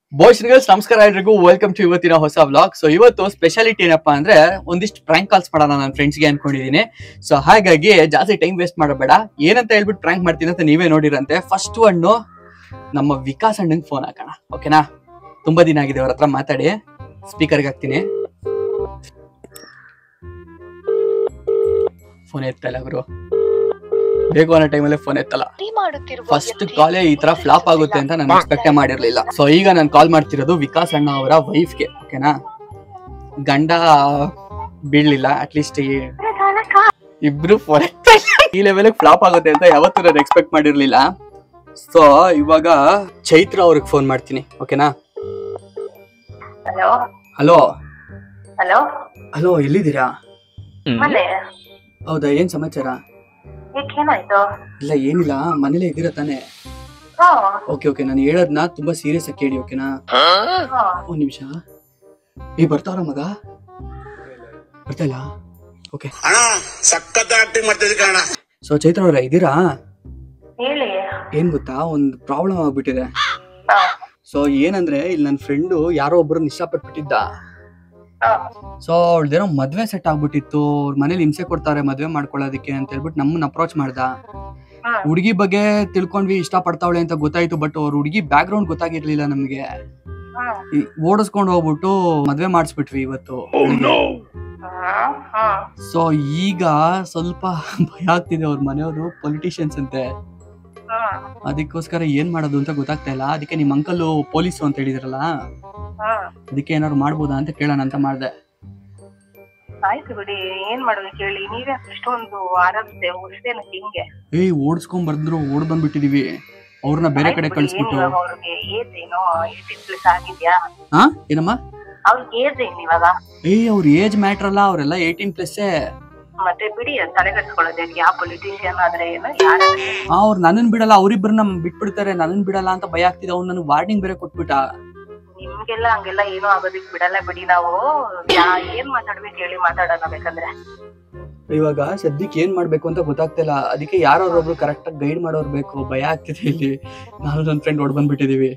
Boys girls ನಮಸ್ಕಾರ ಎಲ್ರಿಗೂ welcome to ಇವತ್ತಿನ ಹೊಸ ವ್ಲಾಗ್ ಸೊ ಇವತ್ತು ಸ್ಪೆಷಾಲಿಟಿ ಏನಪ್ಪಾ ಅಂದ್ರೆ ಒಂದಿಷ್ಟು ಪ್ರ್ಯಾಂಕ್ ಕಾಲ್ಸ್ ಮಾಡೋಣ ನನ್ನ ಫ್ರೆಂಡ್ಸ್ಗೆ ಅನ್ಕೊಂಡಿದೀನಿ ಸೊ ಹಾಗಾಗಿ ಜಾಸ್ತಿ ಟೈಮ್ ವೇಸ್ಟ್ ಮಾಡಬೇಡ ಏನಂತ ಹೇಳ್ಬಿಟ್ಟು ಪ್ರ್ಯಾಂಕ್ ಮಾಡ್ತೀನಿ ಅಂತ ನೀವೇ ನೋಡಿರಂತೆ ಫಸ್ಟ್ ಒನ್ನು ನಮ್ಮ ವಿಕಾಸ್ ಅಣ್ಣಂಗೆ ಫೋನ್ ಹಾಕೋಣ ಓಕೆನಾ ತುಂಬಾ ದಿನ ಆಗಿದೆ ಅವ್ರ ಹತ್ರ ಮಾತಾಡಿ ಸ್ಪೀಕರ್ಗೆ ಹಾಕ್ತೀನಿ ಫೋನ್ ಎತ್ತಲ್ಲ ಗುರು ಬೇಕು ಅನ್ನೋ ಟೈಮಲ್ಲಿ ಫೋನ್ ಎತ್ತಲ್ಲ ಫಸ್ಟ್ ಕಾಲೇ ಈ ತರ ಫ್ಲಾಪ್ ಆಗುತ್ತೆ ಅಂತ ನಾನು ಎಕ್ಸ್ಪೆಕ್ಟೇ ಮಾಡಿರ್ಲಿಲ್ಲ ಸೊ ಈಗ ನಾನು ಕಾಲ್ ಮಾಡ್ತಿರೋದು ವಿಕಾಸ್ ಅಣ್ಣ ಅವರ ವೈಫ್ಗೆ ಓಕೆನಾ ಗಂಡ ಬೀಳ್ಲಿಲ್ಲ ಅಟ್ಲೀಸ್ಟ್ ಇಬ್ರು ಫೋನ್ ಈ ಲೆವೆಲ್ ಫ್ಲಾಪ್ ಆಗುತ್ತೆ ಅಂತ ಯಾವತ್ತೂ ನಾನು ಎಕ್ಸ್ಪೆಕ್ಟ್ ಮಾಡಿರ್ಲಿಲ್ಲ ಸೊ ಇವಾಗ ಚೈತ್ರ ಅವ್ರಿಗೆ ಫೋನ್ ಮಾಡ್ತೀನಿ ಓಕೆನಾ ಹಲೋ ಹಲೋ ಹಲೋ ಹಲೋ ಎಲ್ಲಿದ್ದೀರಾ ಮನೆ ಹೌದಾ ಏನ್ ಸಮಾಚಾರ ಏನಾಯ್ತು ಇಲ್ಲ ಏನಿಲ್ಲ ಮನೇಲೇ ಇದ್ದೀರಾ ತಾನೇ ಹಾ ಓಕೆ ಓಕೆ ನಾನು ಹೇಳೋದ್ನ ತುಂಬಾ ಸೀರಿಯಸ್ ಆಗಿ ಕೇಳಿ ಓಕೆನಾ ಹಾ ಒಂದ್ ನಿಮಿಷ ಏ ಬರ್ತಾವ್ರ ಮಗ ಬರ್ತಾ ಇಲ್ಲ ಓಕೆ ಅಣ್ಣ ಸಖತ್ ಆಕ್ಟಿಂಗ್ ಮಾಡ್ತಿದ್ದೆ ಕಣ ಸೊ ಚೈತ್ರ ಅವ್ರ ಇದ್ದೀರಾ ಹೇಳಿ ಏನ್ ಗೊತ್ತಾ ಒಂದ್ ಪ್ರಾಬ್ಲಮ್ ಆಗ್ಬಿಟ್ಟಿದೆ ಹಾ ಸೊ ಏನಂದ್ರೆ ಇಲ್ಲಿ ನನ್ನ ಫ್ರೆಂಡು ಯಾರೋ ಒಬ್ರು ಇಷ್ಟಪಟ್ಬಿಟ್ಟಿದ್ದ ಹಾ ಸೊ ಅವಳ್ದೇನೋ ಮದ್ವೆ ಸೆಟ್ ಆಗ್ಬಿಟ್ಟಿತ್ತು ಅವ್ರ ಮನೇಲಿ ಹಿಂಸೆ ಕೊಡ್ತಾರೆ ಮದ್ವೆ ಮಾಡ್ಕೊಳ್ಳೋದಕ್ಕೆ ಅಂತ ಹೇಳ್ಬಿಟ್ಟು ನಮ್ಮನ್ನ ಅಪ್ರೋಚ್ ಮಾಡ್ದ ಹ್ಮ್. ಹುಡುಗಿ ಬಗ್ಗೆ ತಿಳ್ಕೊಂಡ್ವಿ ಇಷ್ಟ ಪಡ್ತಾವಳೆ ಅಂತ ಗೊತ್ತಾಯ್ತು ಬಟ್ ಅವ್ರ ಹುಡುಗಿ ಬ್ಯಾಕ್ ಗ್ರೌಂಡ್ ಗೊತ್ತಾಗಿರ್ಲಿಲ್ಲ ನಮ್ಗೆ ಹ್ಮ್ ಈ ಓಡಿಸ್ಕೊಂಡು ಹೋಗ್ಬಿಟ್ಟು ಮದ್ವೆ ಮಾಡಿಸ್ಬಿಟ್ವಿ ಇವತ್ತು ಹ್ಮ್ ಹ್ಮ್ ಸೊ ಈಗ ಸ್ವಲ್ಪ ಭಯ ಆಗ್ತಿದೆ ಅವ್ರ ಮನೆಯವರು ಪೊಲಿಟಿಷಿಯನ್ಸ್ ಅಂತೆ ಹ್ಮ್ ಅದಕ್ಕೋಸ್ಕರ ಏನ್ ಮಾಡೋದು ಅಂತ ಗೊತ್ತಾಗ್ತಾ ಇಲ್ಲ ಅದಕ್ಕೆ ನಿಮ್ ಅಂಕಲ್ ಪೊಲೀಸು ಅಂತ ಹೇಳಿದ್ರಲ್ಲ ಹ್ಮ್ ಅದಕ್ಕೆ ಏನಾದ್ರು ಮಾಡ್ಬೋದಾ ಅಂತ ಕೇಳೋಣ ಅಂತ ಮಾಡ್ದೆ ಆಯ್ತು ಬಿಡಿ ಏನ್ ಮಾಡ್ಬೇಕು ಹೇಳಿ ನೀವೇ ಅಷ್ಟೊಂದು ಆರಾಮಿದೆ ಉಳಿಸ್ತೇನೆ ಹಿಂಗೆ ಏಯ್ ಓಡಿಸ್ಕೊಂಡ್ ಬರ್ದ್ರು ಓಡ್ ಬಂದ್ಬಿಟ್ಟಿದೀವಿ ಅವ್ರನ್ನ ಬೇರೆ ಕಡೆ ಆಯ್ತು ಬಿಡಿ, ಏನ್ ಕಳ್ಸ್ಬಿಟ್ಟು ಇವಾಗ ಅವ್ರಿಗೆ ಏಜ್ ಏನೋ ಏಟೀನ್ ಪ್ಲಸ್ ಆಗಿದ್ಯಾ ಹಾ ಏನಮ್ಮ ಅವ್ರಿಗೆ ಏಜ್ ಏನ್ ಇವಾಗ ಏಯ್ ಅವ್ರ ಏಜ್ ಮ್ಯಾಟ್ರ್ ಅಲ್ಲ ಅವರೆಲ್ಲ ಏಯ್ಟೀನ್ ಪ್ಲಸ್ ಮತ್ತೆ ಬಿಡಿ ಅದ್ ತಲೆ ಕಟ್ಸ್ಕೊಳ್ಳೋದು ಯಾಕೆ ಯಾವ ಪೊಲಿಟಿಷಿಯನ್ ಆದ್ರೆ ಏನು ಯಾರಾದ್ರೆ ಏನು? ಅವ್ರು ನನ್ನನ್ ಬಿಡಲ್ಲ ಅವ್ರಿಬ್ರನ್ನ ಬಿಟ್ಬಿಡ್ತಾರೆ ನನ್ನನ್ ಬಿಡಲ್ಲ ಅಂತ ಭಯ ಆಗ್ತಿದೆ ಅವ್ನು ನನಗೆ ವಾರ್ನಿಂಗ್ ಬೇರೆ ಕೊಟ್ಬಿಟ್ಟ ನಿಮ್ಗೆಲ್ಲ ಹಂಗೆಲ್ಲ ಏನೋ ಆಗೋದಿಕ್ ಬಿಡಲ್ಲ ಬಿಡಿ ನಾವು ಯಾ- ಏನ್ ಮಾತಾಡ್ಬೇಕು ಹೇಳಿ ಮಾತಾಡೋಣ ಬೇಕಂದ್ರೆ ಇವಾಗ ಸದ್ಯಕ್ಕೆ ಏನ್ ಮಾಡ್ಬೇಕು ಅಂತ ಗೊತ್ತಾಗ್ತಿಲ್ಲ ಅದಕ್ಕೆ ಯಾರೊಬ್ರು ಕರೆಕ್ಟ್ ಆಗಿ ಗೈಡ್ ಮಾಡೋರ್ ಬೇಕು ಭಯ ಆಗ್ತಿದೆ ಇಲ್ಲಿ ನಾನು ನನ್ನ ಫ್ರೆಂಡ್ ಓಡ್ ಬಂದ್ಬಿಟ್ಟಿದೀವಿ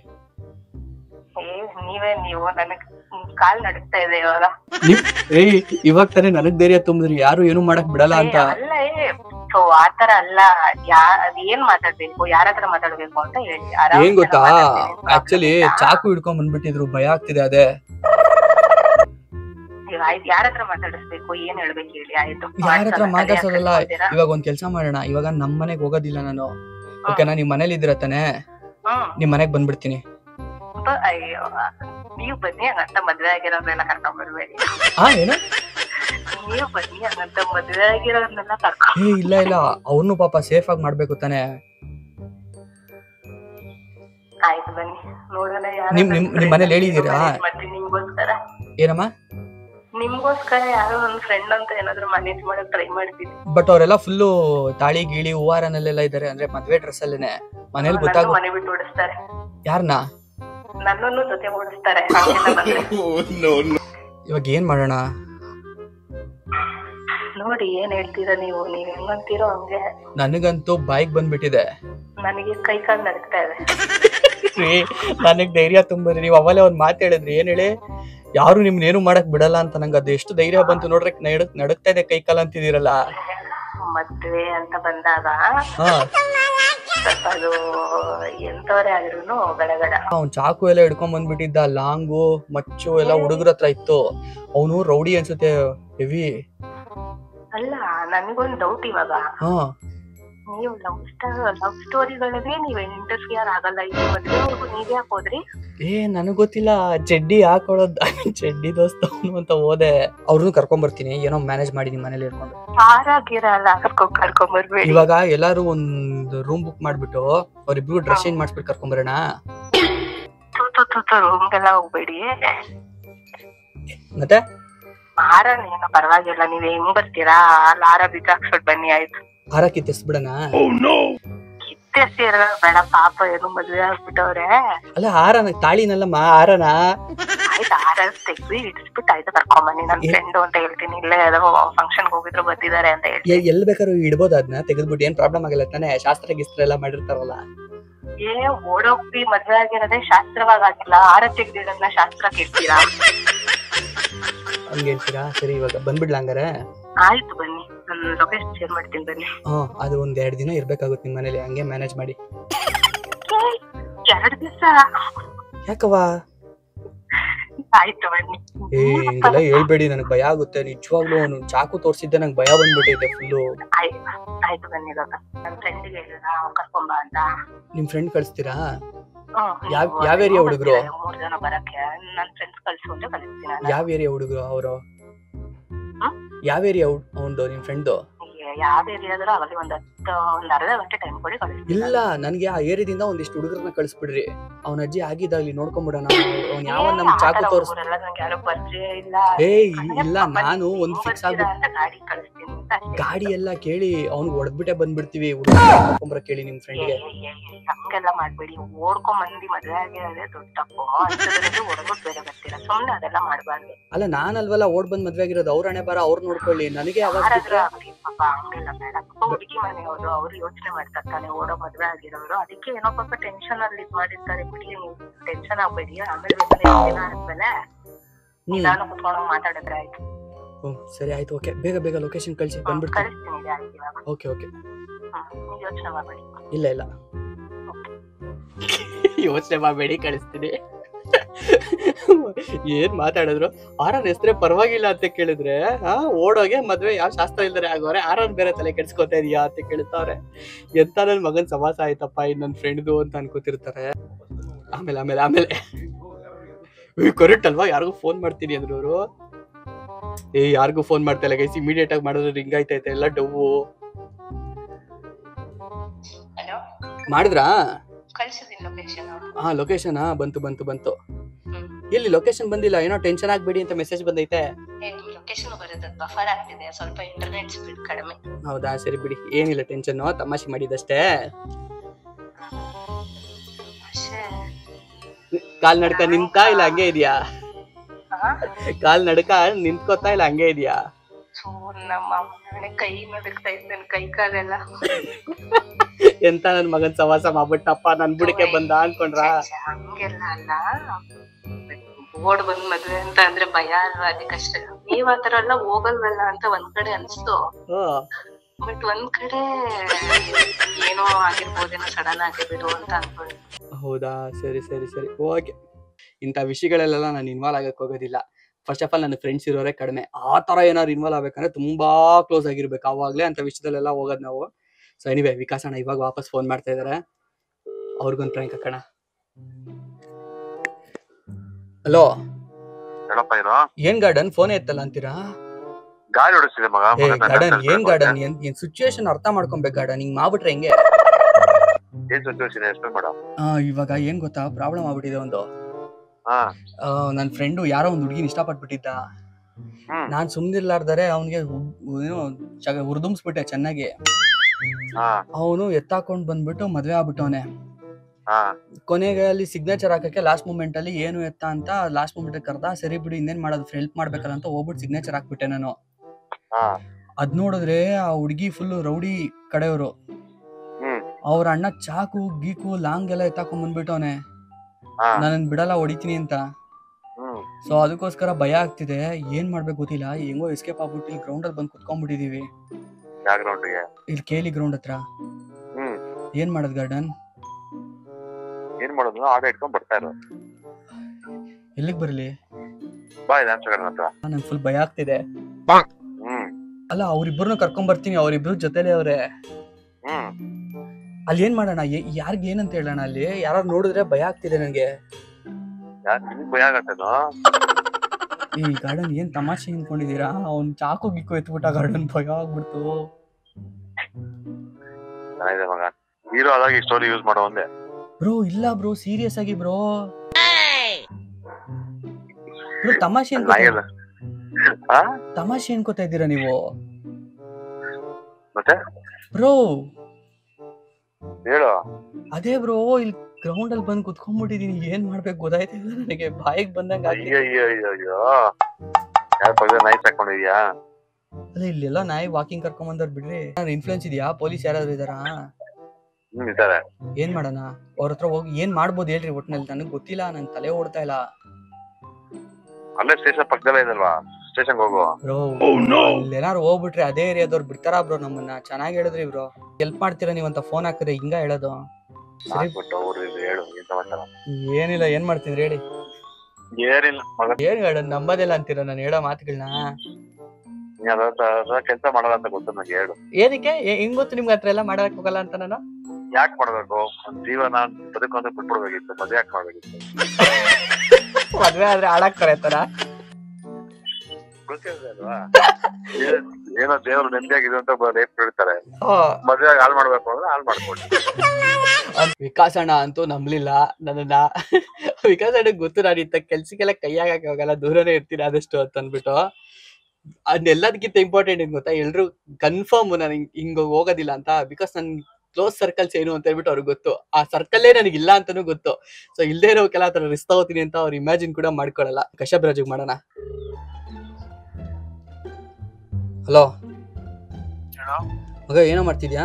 ಏ ನೀವೇ ನೀವು ನನಗ್ ಕಾಲ್ ನಡುಗ್ತಾ ಇದೆ ಇವಾಗ ನೀವ್ ಏಯ್ ಇವಾಗ ತಾನೇ ನನಗ್ ಧೈರ್ಯ ತುಂಬಿದ್ರಿ ಯಾರು ಏನು ಮಾಡಕ್ ಬಿಡಲ್ಲ ಅಂತ ಏ, ಅಲ್ಲ ಏ ಸೊ ಆತರ ಅಲ್ಲ ಯಾ ಅದ್ ಏನ್ ಮಾತಾಡ್ಬೇಕು ಯಾರ ಹತ್ರ ಮಾತಾಡ್ಬೇಕು ಅಂತ ಹೇಳಿ ಆರಾಮ್ ಏನ್ ಗೊತ್ತಾ ಚೆನ್ನಾಗ್ ಮಾತಾಡ್ತೀನಿ. ಆಕ್ಚುಲಿ ಚಾಕು ಹಿಡ್ಕೊಂಡ್ ಬಂದ್ಬಿಟ್ಟಿದ್ರು ಭಯ ಆಗ್ತಿದೆ ಅದೇ ಈಗ ಆಯ್ತು ಯಾರ ಹತ್ರ ಮಾತಾಡಿಸ್ಬೇಕು ಏನ್ ಹೇಳ್ಬೇಕು ಹೇಳಿ ಆಯ್ತು ಯಾರ ಹತ್ರ WhatsApp ಅಲ್ಲಿ ಮಾತಾಡ್ಸೋದಲ್ಲ ಕಳ್ಸ್ಕೊಡ್ತೀರಾ? ಇವಾಗ ಒಂದ್ ಕೆಲ್ಸ ಮಾಡೋಣ ಇವಾಗ ನಮ್ ಮನೆಗ್ ಹೋಗೋದಿಲ್ಲ ನಾನು ಓಕೆನಾ ನೀವ್ ಮನೇಲಿ ಇದ್ದೀರ ತಾನೇ ಹ್ಮ್ ನಿಮ್ ಮನೆಗ್ ಬಂದ್ಬಿಡ್ತೀನಿ ಬ- ಅಯ್ಯೋ ನೀವ್ ಬನ್ನಿ ಹಂಗಂತ ಮದ್ವೆ ಆಗಿರೋರ್ನೆಲ್ಲ ಕರ್ಕೊಂಡ್ ಬರ್ಬೇಡಿ ಹಾ ಏನು ನೀವ್ ಬನ್ನಿ ಹಂಗಂತ ಮದ್ವೆ ಆಗಿರೋರ್ನೆಲ್ಲ ಕರ್ಕೊಂಡ್ ಏ ಇಲ್ಲ ಇಲ್ಲ ಅವ್ನು ಪಾಪ ಸೇಫ್ ಆಗಿ ಮಾಡ್ಬೇಕು ತಾನೇ ಆಯ್ತು ಬನ್ನಿ ನೋಡೋಣ ಯಾರು ನಿಮ್- ನಿಮ್- ನಿಮ್ ಮನೇಲಿ ಹೇಳಿದೀರಾ? ಮತ್ತೆ ನಿಮ್ಗೋಸ್ಕರ ಏನಮ್ಮ ನಿಮ್ಗೋಸ್ಕರ ಯಾರೋ ಒಂದ್ ಫ್ರೆಂಡ್ ಅಂತ ಏನಾದ್ರು ಮ್ಯಾನೇಜ್ ಮಾಡಕ್ ಟ್ರೈ ಮಾಡ್ತೀನಿ ಬಟ್ ಅವರೆಲ್ಲ ಫುಲ್ಲು ತಾಳಿ ಗೀಳಿ ಹೂವಾರನಲ್ಲೆಲ್ಲ ಇದಾರೆ ಅಂದ್ರೆ ಮದ್ವೆ ಡ್ರೆಸ್ ಅಲ್ಲೇನೆ ಮನೇಲಿ ನನ್ನೂ ಗೊತ್ತಾಗ ಮನೆ ಬಿಟ್ಟು ಓಡಿಸ್ತಾರೆ ಯಾರನ್ನ ನನ್ನನ್ನು ಜೊತೆ ಓಡಿಸ್ತಾರೆ ಹಂಗೆಲ್ಲ ಬಂದ್ರೆ. ಇವಾಗ ಏನ್ ಮಾಡೋಣ ನೋಡಿ ಏನ್ ಹೇಳ್ತೀರಾ ನೀವು ನೀವ್ ಹೆಂಗಂತೀರೋ ಹಂಗೆ ನನಗಂತೂ ಬೈಕ್ ಬಂದ್ಬಿಟ್ಟಿದೆ ನನಗೆ ಕೈ ಕಾಲ್ ನಡಕ್ತಾ ಇದೆ ನನಗ್ ಧೈರ್ಯ ತುಂಬಿದ್ರಿ ನೀವು ಅವಲೇ ಒಂದ್ ಮಾತು ಹೇಳಿದ್ರಿ ಏನ್ ಹೇಳಿ ಯಾರು ನಿಮ್ನ ಏನು ಮಾಡಕ್ ಬಿಡಲ್ಲ ಅಂತ ನಂಗೆ ಅದು ಎಷ್ಟು ಧೈರ್ಯ ಬಂತು ನೋಡ್ರೆ ನಡಕ್ ನಡಕ್ತಾ ಇದೆ ಕೈ ಕಾಲ್ ಅಂತಿದ್ದೀರಲ್ಲ ಮದ್ವೆ ಅಂತ ಬಂದಾಗ ಹಾ ಸ್ವಲ್ಪ ಅದು ಎಂತವರೇ ಆದ್ರೂನು ಗಡಗಡ ಅವ್ನ್ ಚಾಕು ಎಲ್ಲ ಹಿಡ್ಕೊಂಡ್ ಬಂದ್ಬಿಟ್ಟಿದ್ದ ಲಾಂಗು ಮಚ್ಚು ಎಲ್ಲ ಹುಡುಗರ ಹತ್ರ ಇತ್ತು ಅವನು ರೌಡಿ ಅನ್ಸುತ್ತೆ ಹೆವಿ ಅಲ್ಲ ನನ್ಗೊಂದ್ ಡೌಟ್ ಇವಾಗ ಹಾ ನೀವು ಲವ್ ಸ್ಟಾರ್ ಲವ್ ಸ್ಟೋರಿಗಳಲ್ಲಿ ನೀವ್ ಇಂಟರ್ಫಿಯರ್ ಆಗಲ್ಲ ಈ ಮದ್ವೆವರೆಗೂ ನೀವ್ ಯಾಕೆ ಹೋದ್ರಿ ಏ ನನಗ್ ಗೊತ್ತಿಲ್ಲ ಚಡ್ಡಿ ಹಾಕೊಳ್ಳೋದ್ ಚಡ್ಡಿ ದೋಸ್ತ ಅವ್ನು ಅಂತ ಹೋದೆ ಅವ್ರನ್ನು ಕರ್ಕೊಂಡ್ ಬರ್ತೀನಿ ಏನೋ ಮ್ಯಾನೇಜ್ ಮಾಡಿ ನಿಮ್ ಮನೇಲಿ ಇಟ್ಕೊಂಡು ಸಾರಾಗಿರಲ್ಲ ಕರ್ಕೊಂಡ್ ಕರ್ಕೊಂಡ್ ಬರ್ಬೇಡಿ ಇವಾಗ ಎಲ್ಲಾರು ಒಂದ್ ರೂಮ್ ಬುಕ್ ಮಾಡ್ಬಿಟ್ಟು ಅವ್ರಿಬ್ರು ಡ್ರೆಸ್ ಚೇಂಜ್ ಮಾಡಿಸ್ಬಿಟ್ಟು ಕರ್ಕೊಂಡ್ ಬರೋಣ ರೂಮ್ಗೆಲ್ಲ ಹೋಗ್ಬೇಡಿ ಮತ್ತೆ ಹಾರನ್ ಏನೋ ಪರವಾಗಿಲ್ಲ ನೀವ್ ಹೆಂಗ್ ಬರ್ತೀರಾ ಅಲ್ಲಿ ಹಾರ ಬಿಚ್ಚಾಕ್ಸ್ಬಿಟ್ ಬನ್ನಿ ಆಯ್ತು ಹಾರ ಕಿತ್ತಿಸ್ಬಿಡಣ ಕಿತ್ತೆಸ್ತೀರ ಬೇಡ ಪಾಪ ಏನು ಮದ್ವೆ ಆಗ್ಬಿಟ್ಟವ್ರೆ ಅಲ್ಲ ಹಾರನ ತಾಳಿನಲ್ಲಮ್ಮ ಹಾರನ ಆಯ್ತು ಹಾರ ತೆಗ್ದು ಇಡಿಸ್ಬಿಟ್ಟು ಆಯ್ತು ಕರ್ಕೊಂಬನ್ನಿ ನನ್ ಏ- ಫ್ರೆಂಡ್ ಅಂತ ಹೇಳ್ತೀನಿ ಇಲ್ಲೇ ಯಾವುದೋ ಫಂಕ್ಷನ್ ಹೋಗಿದ್ರು ಬರ್ತಿದಾರೆ ಅಂತ ಹೇಳ್ತೀನಿ ಎ- ಎಲ್ ಬೇಕಾದ್ರೂ ಇಡ್ಬೋದು ಅದನ್ನ ತೆಗೆದ್ಬಿಟ್ಟು ಏನ್ ಪ್ರಾಬ್ಲಮ್ ಆಗಲ್ಲ ತಾನೇ ಶಾಸ್ತ್ರ ಗಿಸ್ತ್ರ ಎಲ್ಲ ಮಾಡಿರ್ತಾರಲ್ಲ ಏ ಓಡೋಗ್ತಿ ಮದ್ವೆ ಆಗಿರೋದೇ ಶಾಸ್ತ್ರವಾಗಿ ಆಗಿಲ್ಲ ಆರ ತೆಗ್ದಿರೋದ್ನ ಶಾಸ್ತ್ರ ಕೇಳ್ತೀರಾ ಹಂಗೆ ಹೇಳ್ತೀರಾ ಸರಿ ಇವಾಗ ಬಂದ್ಬಿಡ್ಲ ಹಂಗಾರೆ ಆಯ್ತು ಬನ್ನಿ ನಾನು ಲೊಕೇಶನ್ ಶೇರ್ ಮಾಡ್ತೀನಿ ಬನ್ನಿ ಹ್ಮ್ ಅದು ಒಂದ್ ಎರಡ್ ದಿನ ಇರ್ಬೇಕಾಗುತ್ತೆ ನಿಮ್ ಮನೇಲಿ ಹಂಗೆ ಮ್ಯಾನೇಜ್ ಮಾಡಿ ಎರಡ್ ದಿವಸ ಯಾಕವಾ ಆಯ್ತು ಬನ್ನಿ ಏ ಹಿಂಗೆಲ್ಲ ಹೇಳ್ಬೇಡಿ ನನಗೆ ಭಯ ಆಗುತ್ತೆ ನಿಜವಾಗ್ಲೂ ಅವನು ಚಾಕು ತೋರ್ಸಿದ್ದೆ ನಂಗೆ ಭಯ ಬಂದ್ಬಿಟ್ಟೈತೆ ಫುಲ್ಲು ಆಯ್ತು ಆಯ್ತು ಬನ್ನಿ ಇವಾಗ ನನ್ ಫ್ರೆಂಡಿಗೆ ಹೇಳಿದ ಕರ್ಕೊಂಬ ಅಂತ ನಿಮ್ ಫ್ರೆಂಡ್ ಕಳಿಸ್ತೀರಾ ಹ್ಮ್, ಯಾವ್- ನೀವು ಯಾವ area ಹುಡುಗ್ರು? ಬರ್ತೀರಾ? ಮೂರ್ ಜನ ಬರಕ್ಕೆ ನನ್ ಫ್ರೆಂಡ್ಸ್ ಕಳ್ಸು ಅಂತ ಕಳಿಸ್ತೀನಿ ನಾನು. ಯಾವ ಏರಿಯಾ ಹುಡುಗರು ಅವರು ಹ್ಮ್? ಯಾವ ಏರಿಯಾ ಅವನ್ದು ನಿಮ್ ಫ್ರೆಂಡು ನಿಮ್ಗೆ ಯಾವ ಏರಿಯಾದ್ರೂ ಆಗಲಿ ಒಂದ್ ಹತ್ತು ಒಂದ್ ಅರ್ಧ ಗಂಟೆ ಟೈಮ್ ಕೊಡಿ ಕಳಿಸ್ತೀನಿ ಇಲ್ಲ ನನ್ಗೆ ಆ ಏರಿಯಾದಿಂದ ಒಂದಿಷ್ಟು ಹುಡುಗರನ್ನ ಕಳಿಸ್ಬಿಡ್ರಿ ಅವನ ಅಜ್ಜಿ ಆಗಿದ್ದಾಗ್ಲಿ ನೋಡ್ಕೊಂಬಿಡೋಣ ಅವ್ನ್ ಯಾವ ಏ, ನಮ್ ಆ ಚಾಕು ಥರ ತೋರ್ಸ್ ಹುಡುಗ್ರೆಲ್ಲ ನಂಗೆ ಯಾರೋ ಪರಿಚಯ ಇಲ್ಲ ಏಯ್ ಅದೇ ಇಲ್ಲ ಪಾಪ ನಾನು ನೀವು ಒಂದ್ ಫಿಕ್ಸ್ ಬರ್ತೀರಾ ಆಗ್ಬಿಟ್ಟು ಅಂತ ಗಾಡಿ ಕಳಿಸ್ತೀನಿ ಅಂತ ಅಷ್ಟೇ. ಗಾಡಿ ಎಲ್ಲ ಕೇಳಿ ಅವ್ನ್ ಹೊಡೆದ್ಬಿಟ್ಟೆ ಬಂದ್ಬಿಡ್ತೀವಿ ಹುಡುಗ ಕರ್ಕೊಂಬರ ಕೇಳಿ ನಿಮ್ ಏ, ಫ್ರೆಂಡ್ಗೆ ಏ, ಏ, ಏ, ಹಂಗೆಲ್ಲ ಮಾಡ್ಬೇಡಿ ಓಡ್ಕೊಂಡ್ ಮಂದಿ ಮದ್ವೆ ಆಗಿರೋದೇ ದೊಡ್ಡ ತಪ್ಪು ಅಂತದ್ರಲ್ಲಿ ಹೊಡ್ಬಿಟ್ಟು ಬೇರೆ ಬರ್ತೀರಾ ಸುಮ್ನೆ ಅದೆಲ್ಲ ಮಾಡ್ಬಾರ್ದು ಅಲ್ಲ ನಾನಲ್ವಲ್ಲ ಓಡ್ ಬಂದ್ ಮದ್ವೆ ಆಗಿರೋದು ಅವ್ರ ಹಣೆ ಬರ ಅವ್ರು ನೋಡ್ಕೊಳ್ಳಿ ನನಗೆ ಅವಾಗ ಯಾರಾದ್ರೂ ಆಗ್ಲಿ ಪಾಪ ಹಂಗೆಲ್ಲ ಬೇಡ ಪಾಪ ಹುಡುಗಿ ಮನೆಯವರು ಅವ್ರು ಯೋಚನೆ ಮಾಡ್ತಾರೆ ತಾನೆ ಓಡೋ ಮದ್ವೆ ಆಗಿರೋರು ಅದಕ್ಕೆ ಏನೋ ಪಾಪ ಟೆನ್ಷನ್ ಅಲ್ಲಿ ಇದ್ ಮಾಡಿರ್ತಾರೆ ಬಿಡಿ ನೀವು ಟೆನ್ಷನ್ ಆಗ್ಬೇಡಿ ಆಮೇಲೆ ಬೇಕಾದ್ರೆ ದಿನ ಆದ್ಮೇಲೆ ಹ್ಮ್ ನಾನು ಕುತ್ಕೊಂಡು ಮಾತಾಡಿದ್ರೆ ಆಯ್ತು ಹ್ಮ್, ಸರಿ ಆಯ್ತು ಓಕೆ ಬೇಗ ಬೇಗ ಲೊಕೇಶನ್ ಕಳ್ಸಿ ಹ್ಮ್, ಬಂದ್ಬಿಡ್ತೀನಿ ಕಳಿಸ್ತೀನಿ ಇದೆ ಆಯ್ತು ಇವಾಗ ಓಕೆ ಓಕೆ ಹ್ಮ್ ನೀವು ಯೋಚನೆ ಮಾಡ್ಬೇಡಿ ಇಲ್ಲ ಇಲ್ಲ ಯೋಚನೆ ಮಾಡಬೇಡಿ ಕಳಿಸ್ತೀನಿ ಏನ್ ಮಾತಾಡಿದ್ರು ಆರನ್ ಹೆಸ್ರೆ ಪರವಾಗಿಲ್ಲ ಅಂತ ಕೇಳಿದ್ರೆ ಆ ಓಡೋಗೆ ಮದ್ವೆ ಯಾವ ಶಾಸ್ತ್ರ ಇಲ್ದರೆ ಆಗೋರೆ ಆರನ್ ಬೇರೆ ತಲೆ ಕೆಡ್ಸ್ಕೊತಾ ಇದೀಯಾ ಅಂತ ಕೇಳ್ತಾವ್ರೆ ಎಂತ ನನ್ ಮಗನ್ ಸವಾಸ ಆಯ್ತಪ್ಪ ಇನ್ ನನ್ ಫ್ರೆಂಡ್ದು ಅಂತ ಅನ್ಕೋತಿರ್ತಾರೆ ಆಮೇಲೆ ಆಮೇಲೆ ಆಮೇಲೆ ಕರೆಕ್ಟ್ ಅಲ್ವಾ ಯಾರಿಗೂ ಫೋನ್ ಮಾಡ್ತೀನಿ ಅಂದ್ರು ಅವರು ಏ ಯಾರಿಗೂ ಫೋನ್ ಮಾಡ್ತಾ ಇಲ್ಲ ಗೈಸ್ ಇಮಿಡಿಯೇಟ್ ಆಗಿ ಮಾಡಿದ್ರೆ ರಿಂಗ್ ಆಯ್ತೈತೆ ಎಲ್ಲ ಡವ್ವು ಹಲೋ ಮಾಡಿದ್ರಾ ಕಳ್ಸಿದ್ದೀನಿ ಲೊಕೇಶನ್ ಹಾ ಲೊಕೇಶನ್ ಬಂತು ಬಂತು ಬಂತು ಹ್ಮ್ ಎಲ್ಲಿ ಲೊಕೇಶನ್ ಬಂದಿಲ್ಲ ಏನೋ ಟೆನ್ಷನ್ ಆಗ್ಬೇಡಿ ಅಂತ ಮೆಸೇಜ್ ಬಂದೈತೆ ಏ ನಿಮ್ ಲೊಕೇಶನ್ ಬರೋದು ಬಫರ್ ಆಗ್ತಿದೆ ಸ್ವಲ್ಪ ಇಂಟರ್ನೆಟ್ ಸ್ಪೀಡ್ ಕಡಿಮೆ ಹೌದಾ ಸರಿ ಬಿಡಿ ಏನಿಲ್ಲ ಟೆನ್ಷನ್ ತಮಾಷೆ ಮಾಡಿದಷ್ಟೇ ಅಷ್ಟೇ ಕಾಲ್ ನಡ್ಕ ನಿಂತಾ ಇಲ್ಲ ಹಂಗೆ ಇದೆಯಾ ಹಾ ಕಾಲ್ ನಡ್ಕ ನಿಂತ್ಕೋತಾ ಇಲ್ಲ ಹಂಗೆ ಇದೆಯಾ ಸೊ ನಮ್ಮ ಮನೆ ಕೈ ನಡುಕ್ತಾ ಇತ್ತು ನನ್ ಕೈ ಕಾಲೆಲ್ಲ ಎಂತ ನನ್ ಮಗನ್ ಸವಾಸ ಮಾಡ್ಬಿಟ್ಟಪ್ಪ ನನ್ ಬುಡಕ್ಕೆ ಬಂದ ಅನ್ಕೊಂಡ್ರ ಛೆ, ಹಂಗೆಲ್ಲ ಅಲ್ಲ ಓಡ್ ಬಂದ್ ಮದ್ವೆ ಅಂತ ಅಂದ್ರೆ ಭಯ ಅಲ್ವಾ ಅದಕ್ಕಷ್ಟೇ ನೀವ್ ಆತರ ಎಲ್ಲ ಹೋಗಲ್ವಲ್ಲ ಅಂತ ಒಂದ್ ಕಡೆ ಅನ್ಸ್ತು ಬಟ್ ಒಂದ್ ಕಡೆ ಏನೋ ಆಗಿರ್ಬೋದೇನೋ ಸಡನ್ ಆಗಿ ಬಿಡು ಅಂತ ಅನ್ಕೊಂಡೆ ಹೌದಾ ಸರಿ ಸರಿ ಸರಿ ಓಕೆ ಇಂಥ ವಿಷಯಗಳಲ್ಲೆಲ್ಲ ನಾನು ಇನ್ವಾಲ್ವ್ ಆಗಕ್ ಹೋಗೋದಿಲ್ಲ ಫಸ್ಟ್ ಆಫ್ ಆಲ್ ನನ್ನ ಫ್ರೆಂಡ್ಸ್ ಇರೋರೇ ಕಡಿಮೆ ಆ ತರ ಏನಾದ್ರು ಇನ್ವಾಲ್ವ್ ಆಗ್ಬೇಕಂದ್ರೆ ತುಂಬಾ ಕ್ಲೋಸ್ ಆಗಿರ್ಬೇಕು ಅವಾಗ್ಲೇ ಅಂತ ವಿಷಯದಲ್ಲೆಲ್ಲ ಹೋಗೋದು ನಾವು ಸೊ ಎನಿವೆ ವಿಕಾಸ್ ಅಣ್ಣ ಇವಾಗ ವಾಪಸ್ ಫೋನ್ ಮಾಡ್ತಾ ಇದಾರೆ ಅವ್ರಿಗೊಂದು ಪ್ರ್ಯಾಂಕ್ ಹಾಕೋಣ ಹಲೋ ಹೇಳಪ್ಪ ಇರೋ ಏನ್ ಗಾರ್ಡನ್ ಫೋನ್ ಎತ್ತಲ್ಲ ಅಂತೀರಾ ಗಾಡಿ ಹೊಡಿಸ್ತಿದೆ ಮಗ ಏ ಮಗ ನನ್ನ ಗಾರ್ಡನ್ ಹತ್ರ ಏನ್ ಗಾರ್ಡನ್ ಏನ್ ಏನ್ ಸಿಚುವೇಶನ್ ಅರ್ಥ ಮಾಡ್ಕೊಬೇಕು ಗಾರ್ಡನ್ ಹಿಂಗ್ ಮಾಡ್ಬಿಟ್ರೆ ಹೆಂಗೆ ಏನ್ ಸಿಚುವೇಶನ್ ಎಕ್ಸ್ಪ್ಲೇನ್ ಮಾಡು ಆ, ಇವಾಗ ಏನ್ ಗೊತ್ತಾ ಪ್ರಾಬ್ಲಮ್ ಆಗ್ಬಿಟ್ಟಿದೆ ಒಂದು ಹಾ ಆ, ನನ್ ಫ್ರೆಂಡು ಯಾರೋ ಒಂದು ಹುಡುಗಿನ ಇಷ್ಟಪಟ್ಬಿಟ್ಟಿದ್ದ ಹ್ಮ್ ನಾನ್ ಸುಮ್ನಿರ್ಲಾರ್ದರೆ ಅವನಿಗೆ ಏನೋ ಚಗ ಹುರ್ದುಂಬಿಸ್ಬಿಟ್ಟೆ ಚೆನ್ನಾಗಿ ಹಾ ಅವನು ಎತ್ತಾಕೊಂಡ್ ಬಂದ್ಬಿಟ್ಟು ಮದ್ವೆ ಆಗ್ಬಿಟ್ಟವನೆ ಹಾ ಕೊನೆಗೆ ಅಲ್ಲಿ ಸಿಗ್ನೇಚರ್ ಹಾಕಕ್ಕೆ ಲಾಸ್ಟ್ ಮೂಮೆಂಟ್ ಅಲ್ಲಿ ಏನು ಎತ್ತ ಅಂತ ಲಾಸ್ಟ್ ಮೂಮೆಂಟ್ ಕರ್ದ ಸರಿ ಬಿಡು ಇನ್ನೇನ್ ಮಾಡೋದು ಹೆಲ್ಪ್ ಮಾಡ್ಬೇಕಲ್ಲ ಅಂತ ಹೋಗ್ಬಿಟ್ಟು ಸಿಗ್ನೇಚರ್ ಹಾಕ್ಬಿಟ್ಟೆ ನಾನು ಹಾ ಅದ್ ನೋಡಿದ್ರೆ ಆ ಹುಡುಗಿ ಫುಲ್ ರೌಡಿ ಕಡೆಯವರು ಹ್ಮ್ ಅವ್ರ ಅಣ್ಣ ಚಾಕು ಗೀಕು ಲಾಂಗ್ ಎಲ್ಲ ಎತ್ತಾಕೊಂಡ್ ಬಂದ್ಬಿಟ್ಟವನೆ ಹಾ ನನ್ನ ಬಿಡಲ್ಲ ಹೊಡಿತೀನಿ ಅಂತ ಹ್ಮ್ ಸೊ ಅದಕ್ಕೋಸ್ಕರ ಭಯ ಆಗ್ತಿದೆ ಏನ್ ಮಾಡ್ಬೇಕು ಗೊತ್ತಿಲ್ಲ ಹೆಂಗೋ ಎಸ್ಕೇಪ್ ಆಗ್ಬಿಟ್ಟು ಇಲ್ಲಿ ಗ್ರೌಂಡ್ ಅಲ್ಲಿ ಬಂದು ಕುತ್ಕೊಂಡ್ಬಿಟ್ಟಿದೀವಿ ಬ್ಯಾಕ್ ಗ್ರೌಂಡ್ಗೆ ಇಲ್ಲಿ ಕೇಳಿ ಗ್ರೌಂಡ್ ಹತ್ರ ಹ್ಮ್ ಏನ್ ಮಾಡೋದು ಗಾರ್ಡನ್ ಏನ್ ಮಾಡೋದು ಆಟ ಇಟ್ಕೊಂಡ್ ಬರ್ತಾ ಇರೋ ಎಲ್ಲಿಗ್ ಬರ್ಲಿ ಬಾ ಇದೆ ಅನ್ಸಗಡೆ ಹತ್ರ ನಂಗೆ ಫುಲ್ ಭಯ ಆಗ್ತಿದೆ ಹ್ಮ್ ಅಲ್ಲ ಅವ್ರಿಬ್ಬರನ್ನ ಕರ್ಕೊಂಡ್ ಬರ್ತೀನಿ ಅವ್ರಿಬ್ರು ಜೊತೆಲೆ ಅವ್ರೆ ಹ್ಮ್ ಅಲ್ಲಿ ಏನ್ ಮಾಡೋಣ ಯಾರ್ಗ್ ಏನಂತ ಹೇಳೋಣ ಅಲ್ಲಿ ಯಾರು ನೋಡಿದ್ರೆ ಭಯ ಆಗ್ತಿದೆ ನನಗೆ ಯಾರ್ ನಿಮ್ಗ್ ಭಯ ಆಗತ್ತೇನೋ ಈ ಗಾರ್ಡನ್ ಏನ್ ತಮಾಷೆ ಅನ್ಕೊಂಡಿದೀರಾ ಅವ್ನ್ ಚಾಕು ಗಿಕ್ಕು ಎತ್ಬಿಟ್ಟ ಗಾರ್ಡನ್ ಭಯ ಆಗ್ಬಿಡ್ತು ಚೆನ್ನಾಗಿದೆ ಮಗ ಹೀರೋ ಆದಾಗಿ ಸ್ಟೋರಿ ಯೂಸ್ ಮಾಡೋ ಒಂದೇ ಬ್ರೋ ಇಲ್ಲ ಬ್ರೋ ಸೀರಿಯಸ್ ಆಗಿ ಬ್ರೋ ಬ್ರೋ ತಮಾಷೆ ಅನ್ಕೋ ನಾಯಿಲ್ಲ ಹಾ ತಮಾಷೆ ಅನ್ಕೋತಾ ಇದ್ದೀರಾ ನೀವು ಮತ್ತೆ ಬ್ರೋ ಹೇಳು ಅದೇ ಬ್ರೋ ಇಲ್ಲಿ ಗ್ರೌಂಡ್ ಅಲ್ಲಿ ಬಂದು ಕುತ್ಕೊಂಡ್ಬಿಟ್ಟಿದೀನಿ ಏನ್ ಮಾಡ್ಬೇಕು ಗೊತ್ತಾಯ್ತಿಲ್ಲ ನನಗೆ ಬಾಯಿಗೆ ಬಂದಂಗ ಅಯ್ಯೋ ಅಯ್ಯೋ ಅಯ್ಯೋ ಅಯ್ಯೋ ಯಾರ ಪಕ್ಕದ ನಾಯಿ ಸಾಕೊಂಡಿದ್ಯಾ ಅಲ್ಲ ಇಲ್ಲೆಲ್ಲ ನಾಯಿ ವಾಕಿಂಗ್ ಕರ್ಕೊಂಡ್ ಬಂದವ್ರು ಬಿಡ್ರಿ ಇನ್ಫ್ಲೂಯೆನ್ಸ್ ಇದೆಯಾ ಪೊಲೀಸ್ ಯಾರಾದ್ರೂ ಇದಾರಾ ಹ್ಮ್ ಇದ್ದಾರೆ ಏನ್ ಮಾಡೋಣ ಅವ್ರ ಹತ್ರ ಹೋಗಿ ಏನ್ ಮಾಡ್ಬೋದು ಹೇಳ್ರಿ ಒಟ್ನಲ್ಲಿ ನನಗ್ ಗೊತ್ತಿಲ್ಲ ನನ್ ತಲೆ ಓಡ್ತಾ ಇಲ್ಲ ಅಲ್ಲೇ ಸ್ಟೇಷನ್ ಪಕ್ಕದಲ್ಲೇ ಇದಲ್ವಾ ಸ್ಟೇಷನ್ಗೆ ಹೋಗು ಬ್ರೋ ಏನಾರು ಹೋಗ್ಬಿಟ್ರೆ ಅದೇ ಏರಿಯಾದವ್ರು ಬಿಡ್ತಾರ ಬ್ರೋ ನಮ್ಮನ್ನ ಚೆನ್ನಾಗಿ ಹೇಳಿದ್ರಿ ಬ್ರೋ ಹೆಲ್ಪ್ ಮಾಡ್ತೀರಾ ನೀವಂತ ಫೋನ್ ಹಾಕಿದ್ರೆ ಹಿಂಗ ಹೇಳೋದು ಸರಿ ಹಾಕ್ಬಿಟ್ಟು ಅವ್ರು ಇದು ಹೇಳು ಏನ್ ಸಮಾಚಾರ ಏನಿಲ್ಲ ಏನ್ ಮಾಡ್ತೀನಿ ಹೇಳಿ ಏನಿಲ್ಲ ಮಗ ಏನ್ ಹೇಳೋದು ನಂಬದಿಲ್ಲ ಅಂತೀರ ನಾನು ಹೇಳೋ ಮಾತುಗಳನ್ನ ಕೆಲಸ ಮಾಡಲ್ಲ ಅಂತ ಗೊತ್ತು ನಂಗೆ ಹೇಳು ಏನಕ್ಕೆ ಏ- ಹೆಂಗ್ ಗೊತ್ತು ನಿಮ್ಗೆ ಹತ್ರ ಎಲ್ಲ ಮಾಡಕ್ ಹೋಗಲ್ಲ ಅಂತ ನಾನು ಯಾಕೆ ಮಾಡ್ಬೇಕು ಒಂದ್ ಜೀವನ ಬದುಕೊಂತ ಬಿಟ್ಬಿಡ್ಬೇಕಿತ್ತು ಮದ್ವೆ ಯಾಕೆ ಮಾಡ್ಬೇಕಿತ್ತು ಮದ್ವೆ ಆದ್ರೆ ಹಾಳಾಗ್ತಾರೆ ತರ ಗೊತ್ತಿದೆ ಅಲ್ವಾ ಏನ್- ಏನೋ ದೇವ್ರು ನೆಮ್ಮದಿಯಾಗಿದೆ ಅಂತ ಲೈಫ್ ಹೇಳ್ತಾರೆ ಮದ್ವೆ ಹಾಳು ಮಾಡ್ಬೇಕು ಅಂದ್ರೆ ಹಾಳು ಮಾಡ್ಕೊಳ್ಳಿ ವಿಕಾಸ್ ಅಣ್ಣ ಅಂತೂ ನಂಬ್ಲಿಲ್ಲ ನನ್ನನ್ನ ವಿಕಾಸ್ ಅಣ್ಣಗ್ ಗೊತ್ತು ನಾನು ಇಂಥ ಕೆಲ್ಸಕ್ಕೆಲ್ಲ ಕೈ ಹಾಕಕ್ ಹೋಗಲ್ಲ ದೂರನೇ ಇರ್ತೀನಿ ಆದಷ್ಟು ಅಂತ ಅಂದ್ಬಿಟ್ಟು ಅದೆಲ್ಲದಕ್ಕಿಂತ ಇಂಪಾರ್ಟೆಂಟ್ ಏನ್ ಗೊತ್ತಾ ಎಲ್ರು ಕನ್ಫರ್ಮ್ ನಾನು ಹಿಂಗ್ ಹಿಂಗ್ ಹೋಗೋದಿಲ್ಲ ಅಂತ ಬಿಕಾಸ್ ನನ್ ಕ್ಲೋಸ್ ಸರ್ಕಲ್ಸ್ ಏನು ಅಂತ ಹೇಳ್ಬಿಟ್ಟು ಅವ್ರಿಗೆ ಗೊತ್ತು ಆ ಸರ್ಕಲ್ಲೇ ನನಗೆ ಇಲ್ಲ ಅಂತಾನೂ ಗೊತ್ತು ಸೊ ಇಲ್ದೇ ಇರೋ ಕೆಲ ತರ ರಿಸ್ಕ್ ತಗೋತೀನಿ ಅಂತ ಅವ್ರು ಇಮ್ಯಾಜಿನ್ ಕೂಡ ಮಾಡ್ಕೊಳಲ್ಲ ಕಶ್ಯಪ್ ರಾಜುಗ್ ಮಾಡೋಣ ಹಲೋ ಮಗ ಏನೋ ಮಾಡ್ತಿದ್ಯಾ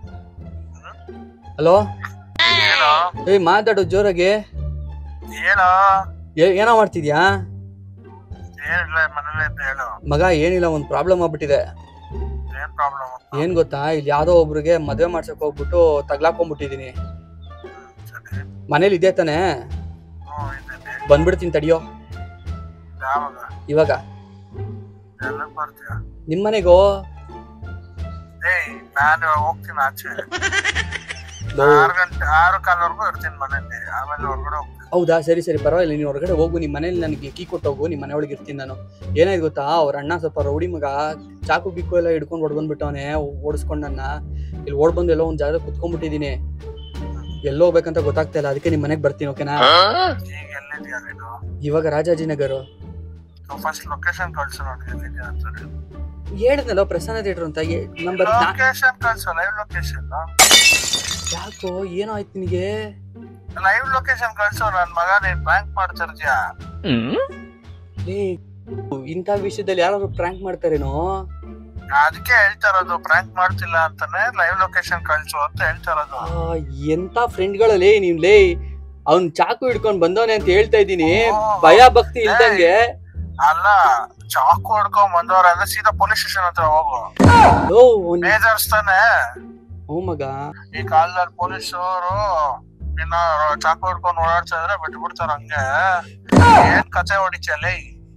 ಹಲೋ ಏ ಮಾತಾಡು ಜೋರಾಗಿ ಏನೋ ಏ- ಏನೋ ಮಾಡ್ತಿದ್ಯಾ ಏನಿಲ್ಲ ಮನೇಲಿ ಇದ್ದೆ ಹೇಳು ಮಗ ಏನಿಲ್ಲ ಒಂದ್ ಪ್ರಾಬ್ಲಮ್ ಆಗ್ಬಿಟ್ಟಿದೆ ಏನ್ ಪ್ರಾಬ್ಲಮ್ ಏನ್ ಗೊತ್ತಾ ಇಲ್ಲಿ ಯಾವ್ದೋ ಒಬ್ರಿಗೆ ಮದ್ವೆ ಮಾಡ್ಸಕ್ ಹೋಗ್ಬಿಟ್ಟು ತಗ್ಲಾಕೊಂಡ್ಬಿಟ್ಟಿದೀನಿ ಸರಿ ಮನೇಲಿ ಇದೆ ತಾನೆ ಹ್ಞೂ ಇದ್ದೀನಿ ಬಂದ್ಬಿಡ್ತೀನಿ ತಡಿಯೋ ಯಾವಾಗ ಇವಾಗ ಎಲ್ಲ ಬರ್ತೀಯ ನಿಮ್ ಮನೆಗೋ ಏಯ್ ನಾನು ಹೋಗ್ತೀನಿ ಆಚೆ ಲೋ, ಆರು ಗಂಟೆ ಆರು ಕಾಲವರೆಗೂ ಇರ್ತೀನಿ ಮನೇಲಿ ಆಮೇಲೆ ಹೊರಗಡೆ ಹೋಗ್ತೀನಿ ಹೌದಾ ಸರಿ ಸರಿ ಪರವಾಗಿಲ್ಲ ನೀನ್ ಹೊರಗಡೆ ಹೋಗು ನಿಮ್ ಮನೇಲಿ ನನಗೆ ಕೀ ಕೊಟ್ಟೋಗು ನಿಮ್ ಮನೆ ಒಳಗೆ ಇರ್ತೀನಿ ನಾನು ಏನಾಯ್ತು ಗೊತ್ತಾ ಅವ್ರ ಅಣ್ಣ ಸ್ವಲ್ಪ ರೌಡಿ ಮಗ ಚಾಕು ಗಿಕ್ಕು ಎಲ್ಲ ಹಿಡ್ಕೊಂಡು ಹೊಡ್ ಬಂದ್ಬಿಟ್ಟವನೆ ಓಡಿಸ್ಕೊಂಡ್ ನನ್ನ ಇಲ್ಲಿ ಓಡ್ ಬಂದು ಎಲ್ಲೋ ಒಂದ್ ಜಾಗ ಕುತ್ಕೊಂಡ್ಬಿಟ್ಟಿದೀನಿ ಎಲ್ಲೋ ಹೋಗ್ಬೇಕಂತ ಗೊತ್ತಾಗ್ತಾ ಇಲ್ಲ ಅದಕ್ಕೆ ನಿಮ್ ಮನೆಗ್ ಬರ್ತೀನಿ ಓಕೆನಾ ಈಗ ಎಲ್ಲಿದ್ಯಾ ನೀನು ಇವಾಗ ರಾಜಾಜಿನಗರ್ ಫಸ್ಟ್ ಲೊಕೇಶನ್ ಕಳ್ಸು ನೋಡಿ ಎಲ್ಲಿದ್ಯಾ ಅಂತ ಹೇಳಿದ್ನಲ್ಲ ಪ್ರಸನ್ನ ಥಿಯೇಟರ್ ಅಂತ ನಂಬರ್ ಲೊಕೇಶನ್ ಕಳ್ಸು ಲೈವ್ ಲೊಕೇಶನ್ ಯಾಕೋ ಏನೋ ಆಯ್ತು ನಿನಗೆ ಲೈವ್ ಲೊಕೇಶನ್ ಕಳ್ಸು ನನ್ ಮಗ ನೀನ್ ಬ್ಯಾಂಕ್ ಮಾಡ್ತಿರ್ತೀಯ ಲೇ ಇಂಥ ವಿಷಯದಲ್ಲಿ ಯಾರಾದ್ರು ಪ್ರ್ಯಾಂಕ್ ಮಾಡ್ತಾರೇನೋ ಅದಕ್ಕೆ ಹೇಳ್ತಾ ಇರೋದು ಬ್ಯಾಂಕ್ ಮಾಡ್ತಿಲ್ಲ ಅಂತಾನೆ ಲೈವ್ ಲೊಕೇಶನ್ ಕಳ್ಸು ಅಂತ ಹೇಳ್ತಾ ಇರೋದು ಆ, ಎಂತ ಫ್ರೆಂಡ್ಗಳಲ್ಲೇ ನೀವ್ ಲೇ ಅವ್ನ್ ಚಾಕು ಹಿಡ್ಕೊಂಡ್ ಬಂದವನೆ ಅಂತ ಹೇಳ್ತಾ ಇದ್ದೀನಿ ಭಯ ಭಕ್ತಿ ಇಲ್ದಂಗೆ ಅಲ್ಲ ಚಾಕು ಹೊಡ್ಕೊಂಡ್ ಬಂದವ್ರ ಅಂದ್ರೆ ಸೀದಾ ಪೊಲೀಸ್ ಸ್ಟೇಷನ್ ಹತ್ರ ಹೋಗು ಓ ಅವ್ನ್- ಬೇಜಾರ್ಸ್ತಾನೆ ಓ ಮಗ ಈ ಕಾಲದಲ್ಲಿ ಪೊಲೀಸರು ಇನ್ನ ಚಾಕು ಹೊಡ್ಕೊಂಡ್ ಓಡಾಡ್ತಾ ಇದ್ರೆ ಬಿಟ್ಟು ಬಿಡ್ತಾರ ಹಂಗೆ ಏನ್ ಕತೆ ಹೊಡಿಚಲ್ಲಿ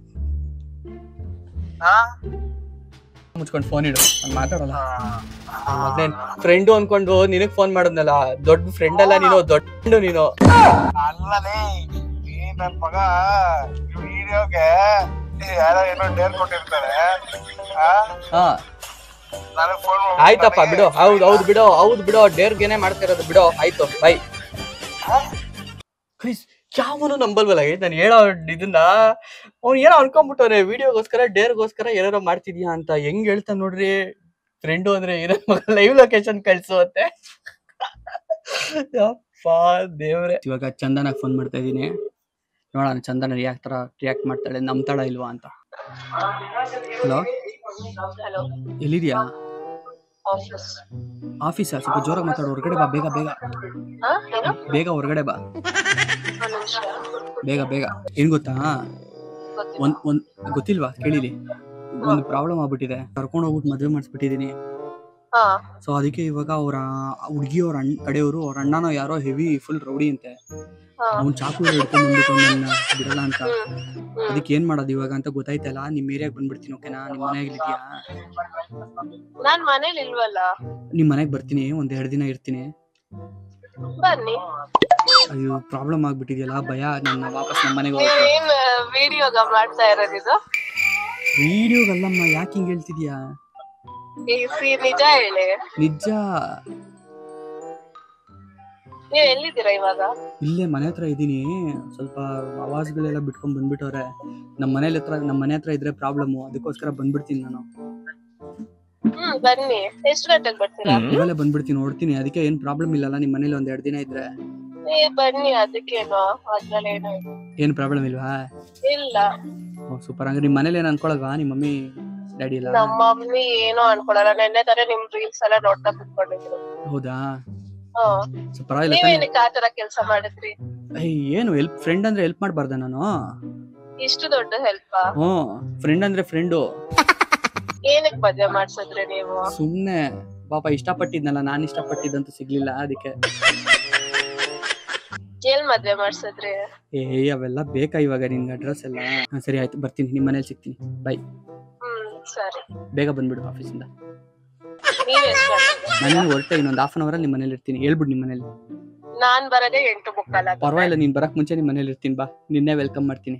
ಹಾ ಮುಚ್ಕೊಂಡ್ ಫೋನ್ ಇಡು ನಾನ್ ಮಾತಾಡಲ್ಲ ಆ, ಮಗನೇನ್ ಫ್ರೆಂಡು ಅನ್ಕೊಂಡು ನಿನಗ್ ಫೋನ್ ಮಾಡದ್ನಲ್ಲ ದೊಡ್ಡ ಫ್ರೆಂಡ್ ಅಲ್ಲ ನೀನು ದೊಡ್ಡ ನೀನು ಅಲ್ಲಲೇ ಈ ನನ್ ಮಗ ವಿಡಿಯೋಗೆ ಯಾರೋ ಏನೋ ಡೇರ್ ಕೊಟ್ಟಿರ್ತಾರೆ ಆ ಹಾ ನನಗ್ ಫೋನ್ ಆಯ್ತಪ್ಪ ಬಿಡು ಹೌದ್ ಹೌದ್ ಬಿಡು ಹೌದ್ ಬಿಡು ಡೇರ್ಗೆನೆ ಮಾಡ್ತಾ ಇರೋದು ಬಿಡು ಆಯ್ತು ಬೈ ಯಾವನು ನಂಬಲ್ವಲ್ಲ ನಾನು ಹೇಳೋ ಇದನ್ನ ಅವ್ನು ಏನೋ ಅನ್ಕೊಂಡ್ಬಿಟ್ಟವ್ರೆ ವಿಡಿಯೋಗೋಸ್ಕರ ಡೇರ್ಗೋಸ್ಕರ ಏನಾರೋ ಮಾಡ್ತಿದ್ಯಾ ಅಂತ ಹೆಂಗ್ ಹೇಳ್ತಾನೆ ನೋಡ್ರಿ ಫ್ರೆಂಡು ಅಂದ್ರೆ ಏನೋ ಲೈವ್ ಲೊಕೇಶನ್ ಕಳ್ಸು ಅಂತೆ ಯಪ್ಪ ದೇವ್ರೆ ಇವಾಗ ಚಂದನ ಫೋನ್ ಮಾಡ್ತಾ ಇದೀನಿ ನೋಡೋಣ ಚಂದನ ರಿಯಾಕ್ಟ್ ತರ ರಿಯಾಕ್ಟ್ ಮಾಡ್ತಾಳೆ ನಂಬ್ತಾಳ ಇಲ್ವಾ ಅಂತ ಹಲೋ ಹಲೋ ಎಲ್ಲಿದ್ಯಾ ಆಫೀಸ್ ಆಫೀಸಾ ಸ್ವಲ್ಪ ಜೋರಾಗಿ ಮಾತಾಡು ಹೊರಗಡೆ ಬಾ ಬೇಗ ಬೇಗ ಹಾ ಏನು ಬೇಗ ಹೊರಗಡೆ ಬಾ ಒಂದ್ ನಿಮಿಷ ಬೇಗ ಬೇಗ ಏನ್ ಗೊತ್ತಾ ಗೊತ್ತಿಲ್ಲ ಒಂದ್ ಒಂದ್ ಗೊತ್ತಿಲ್ವಾ ಕೇಳಿಲಿ ಒಂದು ಪ್ರಾಬ್ಲಮ್ ಆಗ್ಬಿಟ್ಟಿದೆ ಕರ್ಕೊಂಡು ಹೋಗ್ಬಿಟ್ಟು ಮದ್ವೆ ಮಾಡಿಸ್ಬಿಟ್ಟಿದೀನಿ ಹಾ ಸೊ ಅದಕ್ಕೆ ಇವಾಗ ಅವ್ರ ಹುಡುಗಿ ಅವ್ರ ಅಣ್ಣ ಕಡೆಯವರು ಅವ್ರ ಅಣ್ಣನೋ ಯಾರೋ ಹೆವಿ ಫುಲ್ ರೌಡಿ ಅಂತೆ ಹಾ ಅವ್ನ್ ಚಾಕು ಎಲ್ಲ ಹಿಡ್ಕೊಂಡ್ ಬಂದ್ಬಿಟ್ಟು ನನ್ನ ಬಿಡಲ್ಲ ಅಂತ ಹ್ಮ್ ಹ್ಮ್ ಅದಕ್ಕೆ ಏನ್ ಮಾಡೋದು ಇವಾಗ ಅಂತ ಗೊತ್ತಾಯ್ತಲ್ಲ ನಿಮ್ ಏರಿಯಾಗ ಬಂದ್ಬಿಡ್ತೀನಿ ಓಕೆನಾ ನಿಮ್ ಮನೆಯಾಗ ಇದೆಯಾ ನಾನ್ ಮನೇಲಿ ಇಲ್ವಲ್ಲ ನಿಮ್ ಮನೆಗ್ ಬರ್ತೀನಿ ಒಂದ್ ಎರಡ್ ದಿನ ಇರ್ತೀನಿ ಬನ್ನಿ ಅಯ್ಯೋ ಪ್ರಾಬ್ಲಮ್ ಆಗ್ಬಿಟ್ಟಿದೆಯಲ್ಲ ಭಯ ನನ್ನ ವಾಪಸ್ ನಮ್ಮ ಮನೆಗೆ ಹೋಗಕ್ಕೆ ನೀವೇನ್ ವಿಡಿಯೋಗ ಮಾಡ್ತಾ ಇರೋದಿದು ವಿಡಿಯೋಗಲ್ಲಮ್ಮ ಯಾಕೆ ಹಿಂಗ್ ಹೇಳ್ತಿದ್ಯಾ ಈಗ ಸಿ ನಿಜ ಹೇಳಿ ನಿಜ ನೀವ್ ಎಲ್ಲಿದ್ದೀರಾ ಇವಾಗ ಇಲ್ಲೇ ಮನೆ ಹತ್ರ ಇದೀನಿ ಸ್ವಲ್ಪ ಆವಾಜ್ಗಳೆಲ್ಲ ಬಿಟ್ಕೊಂಡ್ ಬಂದ್ಬಿಟ್ಟವ್ರೆ ನಮ್ಮ ಮನೇಲಿ ಹತ್ರ ನಮ್ಮ ಮನೆ ಹತ್ರ ಇದ್ರೆ ಪ್ರಾಬ್ಲಮ್ ಅದಕ್ಕೋಸ್ಕರ ಬಂದ್ಬಿಡ್ತೀನಿ ನಾನು ಹ್ಮ್ ಬನ್ನಿ ಎಷ್ಟ್ ಗಂಟೆಗೆ ಬರ್ತೀರಾ ಇವಾಗಲೇ ಬಂದ್ಬಿಡ್ತೀನಿ ನೋಡ್ತೀನಿ ಅದಕ್ಕೆ ಏನ್ ಪ್ರಾಬ್ಲಮ್ ಇಲ್ಲಲ್ಲ ನಿಮ್ಮ ಮನೇಲಿ ಒಂದ್ ಎರಡ್ ದಿನ ಇದ್ರೆ ಏ ಬನ್ನಿ ಅದಕ್ಕೇನು ಅದ್ರಲ್ಲಿ ಏನು ಇಲ್ಲ. ಏನ್ ಪ್ರಾಬ್ಲಮ್ ಇಲ್ವಾ ಇಲ್ಲ ಓ ಸೂಪರ್ ಹಂಗಾರೆ ನಿಮ್ಮ ಮನೇಲಿ ಏನ್ ಅನ್ಕೊಳಲ್ವಾ ನಿಮ್ಮ ಮಮ್ಮಿ ಡ್ಯಾಡಿ ಇಲ್ಲ ನಮ್ಮ ಮಮ್ಮಿ ಏನೋ ಅನ್ಕೊಳಲ್ಲ ನೆನ್ನೆ ತರ ನಿಮ್ ರೀಲ್ಸ್ ಎಲ್ಲ ನೋಡ್ತಾ ಕುತ್ಕೊಂಡಿದ್ರು ಹೌದಾ ಹ್ಮ್ ಸೊ ಪರವಾಗಿಲ್ಲ ತಾನೇ? ನೀವೇನಕ್ಕೆ ಆತರ ಕೆಲ್ಸ ಮಾಡಿದ್ರಿ ಏಯ್, ಏನು ಹೆಲ್ಪ್ ಫ್ರೆಂಡ್ ಅಂದ್ರೆ ಹೆಲ್ಪ್ ಮಾಡಬಾರ್ದ ನಾನು ಇಷ್ಟು ದೊಡ್ಡ ಹೆಲ್ಪ್ ಹ್ಞೂ ಫ್ರೆಂಡ್ ಅಂದ್ರೆ ಫ್ರೆಂಡು ಏನಕ್ ಮದ್ವೆ ಮಾಡ್ಸಿದ್ರಿ ನೀವು ಸುಮ್ನೆ ಪಾಪ ಇಷ್ಟಪಟ್ಟಿದ್ನಲ್ಲ ನಾನು ಇಷ್ಟಪಟ್ಟಿದ್ದಂತೂ ಸಿಗ್ಲಿಲ್ಲ ಅದಕ್ಕೆ ಎಲ್ ಮದ್ವೆ ಮಾಡ್ಸಿದ್ರಿ ಏ ಅವೆಲ್ಲ ಬೇಕಾ ಇವಾಗ ನಿನ್ಗೆ ಅಡ್ರೆಸ್ ಎಲ್ಲ ಹಾ, ಸರಿ ಆಯ್ತು ಬರ್ತೀನಿ ನಿಮ್ಮ ಮನೇಲಿ ಸಿಗ್ತೀನಿ ಬಾಯ್ ಹ್ಮ್ ಸರಿ ಬೇಗ ಬಂದ್ಬಿಡು ಆಫೀಸಿಂದ ನೀವ್ ಎಷ್ಟ್ ಗಂಟೆಗೆ? ನಾನು ಹೊರಟೆ ಇನ್ನೊಂದು ಹಾಫ್ ಅನ್ ಅವರಲ್ಲಿ ನಿಮ್ಮ ಮನೇಲಿ ಇರ್ತೀನಿ ಹೇಳ್ಬಿಡು ನಿಮ್ಮ ಮನೇಲಿ ನಾನ್ ಬರೋದೇ ಎಂಟು ಮುಕ್ಕಾಲ ಪರವಾಗಿಲ್ಲ ನೀನ್ ಬರಕ್ ಮುಂಚೆ ನಿಮ್ಮ ಮನೇಲಿ ಇರ್ತೀನಿ ಬಾ ನಿನ್ನೆ ವೆಲ್ಕಮ್ ಮಾಡ್ತೀನಿ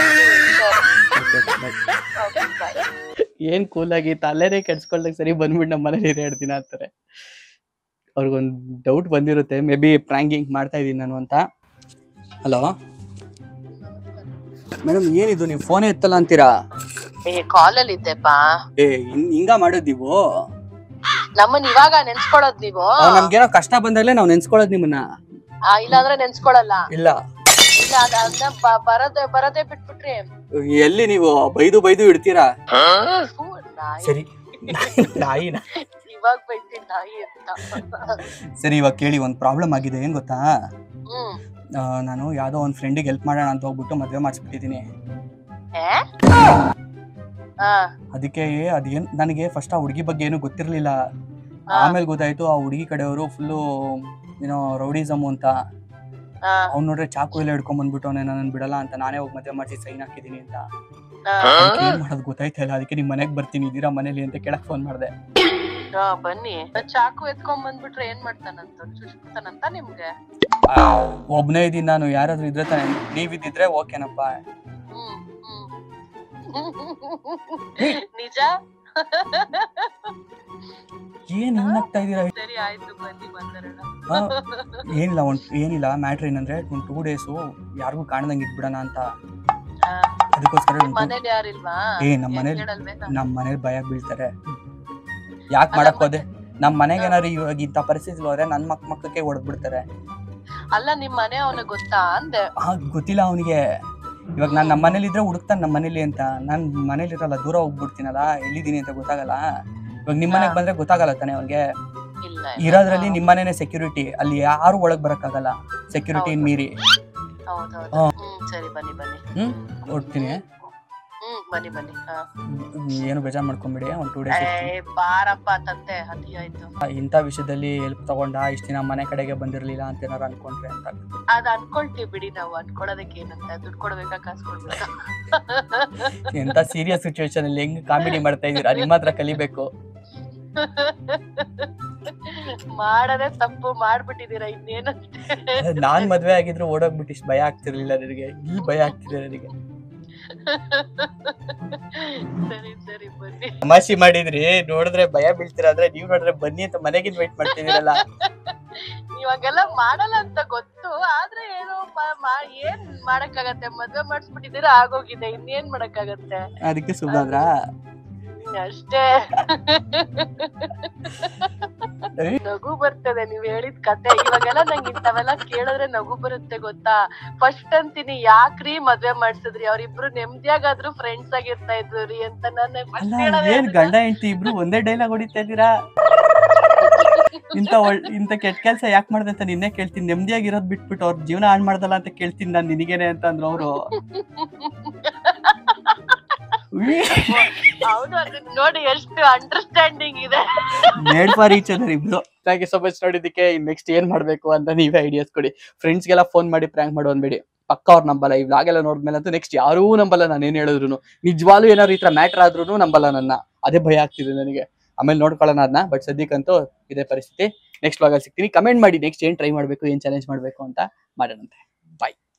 ಏನ್ ಕೂಲ್ ಆಗಿ ತಲೆನೇ ಕೆಡ್ಸ್ಕೊಳ್ದಾಗ ಸರಿ ಬಂದ್ಬಿಟ್ಟು ನಮ್ಮ ಮನೇಲಿ ಇರೋ ಎರಡು ದಿನ ಅಂತಾರೆ ಅವ್ರಿಗೊಂದು ಡೌಟ್ ಬಂದಿರುತ್ತೆ ಮೇ ಬಿ ಪ್ರಾಂಕಿಂಗ್ ಮಾಡ್ತಾ ಇದೀನಿ ನಾನು ಅಂತ ಹಲೋ ಮೇಡಮ್ ಏನಿದು ನೀವು ಫೋನೇ ಎತ್ತಲ್ಲ ಅಂತೀರಾ ಏ ಕಾಲಲ್ಲಿ ಇದ್ದೆಪ್ಪ ಏ ಹಿಂ- ಹಿಂಗ ಮಾಡೋದ್ ನೀವು ನಮ್ಮನ್ ಇವಾಗ ನೆನ್ಸ್ಕೊಳೋದ್ ನೀವು ಅವ್ ನಮ್ಗೇನೋ ಕಷ್ಟ ಬಂದಾಗ್ಲೇ ನಾವು ನೆನ್ಸ್ಕೊಳ್ಳೋದು ನಿಮ್ಮನ್ನ ಆ, ಇಲ್ಲಾಂದ್ರೆ ನೆನ್ಸ್ಕೊಳಲ್ಲ ಇಲ್ಲ ಇಲ್ಲ ಅದ್ ಅದನ್ನ ಬ- ಬರದೇ ಬರದೇ ಬಿಟ್ಬಿಟ್ರಿ ಎಲ್ಲಿ ನೀವು ಬೈದು ಬೈದು ಇಡ್ತೀರಾ ಫು, ನಾಯಿ. ಸರಿ ನಾಯಿನ ಇವಾಗ ಬೈತೀನಿ ನಾಯಿ ಅಂತ ಸರಿ ಇವಾಗ ಕೇಳಿ ಒಂದು ಪ್ರಾಬ್ಲಮ್ ಆಗಿದೆ ಏನ್ ಗೊತ್ತಾ ಹ್ಮ್ ಆ, ನಾನು ಯಾವ್ದೋ ಒಂದು ಫ್ರೆಂಡಿಗೆ ಹೆಲ್ಪ್ ಮಾಡೋಣ ಅಂತ ಹೋಗ್ಬಿಟ್ಟು ಮದ್ವೆ ಮಾಡಿಸ್ಬಿಟ್ಟಿದ್ದೀನಿ ಏ? ಆ, ಅದಕ್ಕೆ ಅದೇನ್ ನನಗೆ ಫಸ್ಟ್ ಆ ಹುಡುಗಿ ಬಗ್ಗೆ ಏನು ಗೊತ್ತಿರ್ಲಿಲ್ಲ ಆ, ಆಮೇಲೆ ಗೊತ್ತಾಯ್ತು ಆ ಹುಡುಗಿ ಕಡೆಯವರು ಫುಲ್ಲು ಏನೋ ರೌಡಿಸಮ್ ಅಂತ ಆ, ಅವ್ನು ನೋಡ್ರೆ ಚಾಕು ಎಲ್ಲ ಹಿಡ್ಕೊಂಡ್ ಬಂದ್ಬಿಟ್ಟು ನನ್ನ ಬಿಡಲ್ಲ ಅಂತ ನಾನೇ ಹೋಗಿ ಮದ್ವೆ ಮಾಡಿಸಿ ಸೈನ್ ಹಾಕಿದ್ದೀನಿ ಅಂತ ಆ, ಅದಕ್ಕೆ ಏನ್ ಮಾಡೋದು ಗೊತ್ತಾಯ್ತಾ ಇಲ್ಲ ಅದಕ್ಕೆ ನಿಮ್ ಮನೆಗ್ ಬರ್ತೀನಿ ಇದೀರಾ ಮನೇಲಿ ಅಂತ ಕೇಳಕ್ ಫೋನ್ ಮಾಡಿದೆ ಆ, ಬನ್ನಿ ಚಾಕು ಎತ್ಕೊಂಡ್ ಬಂದ್ಬಿಟ್ರೆ ಏನ್ ಮಾಡ್ತಾನಂತ ಚುಚ್ಕುತ್ತಾನಂತ ನಿಮ್ಗೆ ಒಬ್ನೇ ಇದೀನಿ ನಾನು ಯಾರಾದ್ರೂ ಇದ್ರೆ ತಾನೆ ನೀವಿದ್ದಿದ್ರೆ ಓಕೆನಪ್ಪ ಹ್ಮ್ ಹ್ಮ್ ನಿಜ ಏನ್ ಏನಾಗ್ತಾ ಇದೀರಾ ಸರಿ ಆಯ್ತು ಬನ್ನಿ ಬಂದರೋಣ ಆ, ಏನಿಲ್ಲ ಒಂದ್ ಏನಿಲ್ಲ ಮ್ಯಾಟ್ರ್ ಏನಂದ್ರೆ ಒಂದ್ ಟೂ ಡೇಸು ಯಾರಿಗೂ ಕಾಣ್ದಂಗ್ ಇಟ್ಬಿಡೋಣ ಅಂತ ಆ, ಅದಕ್ಕೋಸ್ಕರ ಒಂದ್ two- ಮನೇಲಿ ಯಾರಿಲ್ವಾ ಏ ನಮ್ ಮನೇಲಿ ಕೇಳಲ್ವೇನೋ? ನಮ್ ಮನೇಲಿ ಭಯ ಬೀಳ್ತಾರೆ ಯಾಕೆ ಮಾಡಕ್ ಹೋದೆ ನಮ್ ಮನೆಗೆ ಏನಾರು ಇವಾಗ ಇಂಥ ಪರಿಸ್ಥಿತಿ ಹೋದ್ರೆ ನನ್ ಮಕ್ ಮಕ್ಕಕ್ಕೆ ಹೊಡೆದ್ಬಿಡ್ತಾರೆ ಅಲ್ಲ ನಿಮ್ ಮನೆ ಅವನಿಗೆ ಗೊತ್ತಾ ಅಂದೆ ಆ ಗೊತ್ತಿಲ್ಲ ಅವನಿಗೆ ಇವಾಗ ನಾನ್ ನಮ್ಮ ಮನೇಲಿ ಇದ್ರೆ ಹುಡುಕ್ತಾನೆ ನಮ್ಮ ಮನೇಲಿ ಅಂತ ನಾನ್ ಮನೇಲಿ ಇರಲ್ಲ ದೂರ ಹೋಗ್ಬಿಡ್ತೀನಲ್ಲ ಎಲ್ಲಿದ್ದೀನಿ ಅಂತ ಗೊತ್ತಾಗಲ್ಲ ಇವಾಗ ನಿಮ್ ಮನೆಗ್ ಬಂದ್ರೆ ಗೊತ್ತಾಗಲ್ಲ ತಾನೆ ಅವ್ನಿಗೆ ಇಲ್ಲ ಇರೋದ್ರಲ್ಲಿ ನಿಮ್ ಮನೇನೆ ಸೆಕ್ಯೂರಿಟಿ ಅಲ್ಲಿ ಯಾರು ಒಳಗ್ ಬರಕ್ಕಾಗಲ್ಲ ಸೆಕ್ಯೂರಿಟಿ ಹೌದು. ಮೀರಿ ಹೌದೌದು ಹಾ. ಹ್ಮ್ ಸರಿ ಬನ್ನಿ ಬನ್ನಿ ಹ್ಮ್ ಹೊಡ್ತೀನಿ ಹ್ಮ್ ಬನ್ನಿ ಬನ್ನಿ ಹಾ. ಏನು ಬೇಜಾರ್ ಮಾಡ್ಕೊಂಬಿಡಿ ಒಂದ್ ಟೂ ಡೇಸ್ ಏ ಬಾರಪ್ಪ ತಂದೆ ಅತಿ ಆಯ್ತು ಇಂಥ ವಿಷಯದಲ್ಲಿ ಹೆಲ್ಪ್ ತಗೊಂಡ ಇಷ್ಟ ದಿನ ಮನೆ ಕಡೆಗೆ ಬಂದಿರ್ಲಿಲ್ಲ ಅಂತ ಏನಾರು ಅನ್ಕೊಂಡ್ರೆ ಅಂತ ಅದ್ ಅನ್ಕೊಳ್ತೀವಿ ಬಿಡಿ ನಾವು ಅನ್ಕೊಳೋದಕ್ಕೆ ಏನಂತ ದುಡ್ಡು ಕೊಡ್ಬೇಕಾ ಕಾಸು ಕೊಡ್ಬೇಕಾ ಎಂತ ಸೀರಿಯಸ್ ಸಿಚುವೇಶನ್ ಅಲ್ಲಿ ಹೆಂಗ್ ಕಾಮಿಡಿ ಮಾಡ್ತಾ ಇದೀರಾ ನಿಮ್ಮ ಹತ್ರ ಕಲಿಬೇಕು ಮಾಡದೆ ತಪ್ಪು ಮಾಡ್ಬಿಟ್ಟಿದೀರಾ ಇನ್ನೇನು ನಾನ್ ಮದ್ವೆ ಆಗಿದ್ರು ಓಡೋಗ್ಬಿಟ್ಟು ಇಷ್ಟು ಭಯ ಆಗ್ತಿರ್ಲಿಲ್ಲ ನನಗೆ ಇಲ್ಲಿ ಭಯ ಆಗ್ತಿದೆ ನನಗೆ ಸರಿ ಸರಿ ಬನ್ನಿ ತಮಾಷೆ ಮಾಡಿದ್ರಿ ನೋಡಿದ್ರೆ ಭಯ ಬೀಳ್ತೀರಾ ಅಂದ್ರೆ ನೀವ್ ನೋಡಿದ್ರೆ ಬನ್ನಿ ಅಂತ ಮನೆಗೆ ಇನ್ವೈಟ್ ಮಾಡ್ತಿದ್ದೀರಲ್ಲ ಇವಾಗೆಲ್ಲ ಮಾಡಲ್ಲ ಅಂತ ಗೊತ್ತು ಆದ್ರೆ ಏನು ಮ- ಮಾ- ಏನ್ ಮಾಡಕ್ಕಾಗತ್ತೆ ಮದ್ವೆ ಮಾಡಿಸ್ಬಿಟ್ಟಿದೀರಾ ಆಗೋಗಿದೆ ಇನ್ನೇನ್ ಮಾಡಕ್ಕಾಗತ್ತೆ ಅದಕ್ಕೆ ಸುಮ್ಮನಾದ್ರ ಅಷ್ಟೇ ನಗು ಬರ್ತದೆ ನೀವ್ ಹೇಳಿದ ಕತೆ ಇವಾಗೆಲ್ಲ ನಂಗೆ ಇಂಥವೆಲ್ಲ ಕೇಳಿದ್ರೆ ನಗು ಬರುತ್ತೆ ಗೊತ್ತಾ ಫಸ್ಟ್ ಅಂತೀನಿ ಯಾಕ್ರಿ ಮದ್ವೆ ಮಾಡ್ಸಿದ್ರಿ ಅವ್ರಿಬ್ರು ನೆಮ್ಮದಿಯಾಗಾದ್ರೂ ಫ್ರೆಂಡ್ಸ್ ಆಗಿರ್ತಾ ಇದ್ರು ರೀ ಅಂತ ನಾನು first ಅಲ್ಲ ಹೇಳೋದೇ ಏನ್ ಗಂಡ ಹೆಂಡತಿ ಇಬ್ರು ಒಂದೇ ಡೈಲಾಗ್ ಹೊಡಿತಾ ಇದ್ದೀರಾ ಇಂತ ಒಳ್ ಇಂತ ಕೆಟ್ಟ ಕೆಲ್ಸ ಯಾಕೆ ಮಾಡ್ದೆ ಅಂತ ನಿನ್ನೆ ಕೇಳ್ತೀನಿ ನೆಮ್ಮದಿಯಾಗಿರೋದ್ ಬಿಟ್ಬಿಟ್ಟು ಅವ್ರ ಜೀವನ ಹಾಳು ಮಾಡ್ದಲ್ಲ ಅಂತ ಕೇಳ್ತೀನಿ ನಾನು ನಿನಗೇನೆ ಅಂತ ಅಂದ್ರು ಅವರು ಹೌದು ಅದನ್ನ ನೋಡಿ ಎಷ್ಟು ಅಂಡರ್ಸ್ಟ್ಯಾಂಡಿಂಗ್ ಇದೆ ಮೇಡ್ ಫಾರ್ ಈಚ್ ಅದರ್ ಇಬ್ರು ಥ್ಯಾಂಕ್ ಯು ಸೊ ಮಚ್ ನೋಡಿದ್ದಕ್ಕೆ ನೆಕ್ಸ್ಟ್ ಏನ್ ಮಾಡ್ಬೇಕು ಅಂತ ನೀವೇ ಐಡಿಯಾಸ್ ಕೊಡಿ ಫ್ರೆಂಡ್ಸ್ಗೆಲ್ಲ ಫೋನ್ ಮಾಡಿ ಪ್ರ್ಯಾಂಕ್ ಮಾಡು ಅನ್ಬೇಡಿ ಪಕ್ಕ ಅವ್ರು ನಂಬಲ್ಲ ಈ vlog ಎಲ್ಲ ನೋಡ್ಮೇಲೆ ಅಂತೂ ನೆಕ್ಸ್ಟ್ ಯಾರೂ ನಂಬಲ್ಲ ನಾನು ಏನ್ ಹೇಳಿದ್ರು ನಿಜವಾಗ್ಲೂ ಏನಾದ್ರು ಈ ತರ ಮ್ಯಾಟರ್ ಆದ್ರೂ ನಂಬಲ್ಲ ನನ್ನ ಅದೇ ಭಯ ಆಗ್ತಿದೆ ನನಗೆ ಆಮೇಲೆ ನೋಡ್ಕೊಳ್ಳೋಣ ಅದನ್ನ ಬಟ್ ಸದ್ಯಕ್ಕಂತೂ ಇದೇ ಪರಿಸ್ಥಿತಿ ನೆಕ್ಸ್ಟ್ ವ್ಲಾಗಲ್ಲಿ ಸಿಗ್ತೀನಿ ಕಮೆಂಟ್ ಮಾಡಿ ನೆಕ್ಸ್ಟ್ ಏನ್ ಟ್ರೈ ಮಾಡ್ಬೇಕು ಏನ್ ಚಾಲೆಂಜ್ ಮಾಡ್ಬೇಕು ಅಂತ ಮಾಡೋಣಂತೆ